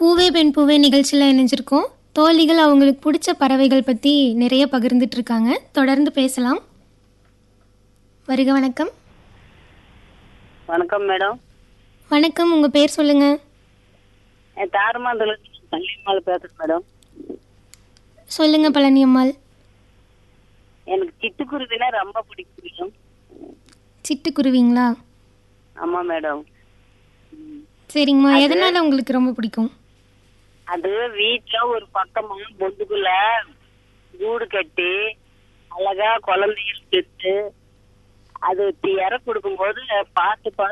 பூவே பெண் பூவே நிகழ்ச்சியில் இணைஞ்சிருக்கோம் தோழிகள் அவங்களுக்கு பிடிச்ச பறவைகள் பற்றி நிறைய பகிர்ந்துட்டு இருக்காங்க தொடர்ந்து பேசலாம் வருக வணக்கம் வணக்கம் மேடம் வணக்கம் உங்கள் பேர் சொல்லுங்கள் என் தாரமாந்தல பள்ளியம்மாள் பேசுறேன் மேடம் சொல்லுங்கள் பழனி அம்மாள் எனக்கு சிட்டுக்குருவினா ரொம்ப பிடிக்கும் மேடம் சிட்டுக்குருவிங்களா ஆமா மேடம் சரிங்கம்மா எதனால் உங்களுக்கு ரொம்ப பிடிக்கும் அது வீட்டுல ஒரு பக்கமா பொந்துக்குள்ள கூடு கட்டி அழகா குழந்தைகள் பெற்று அது இற கொடுக்கும்போது பார்த்து பார்த்து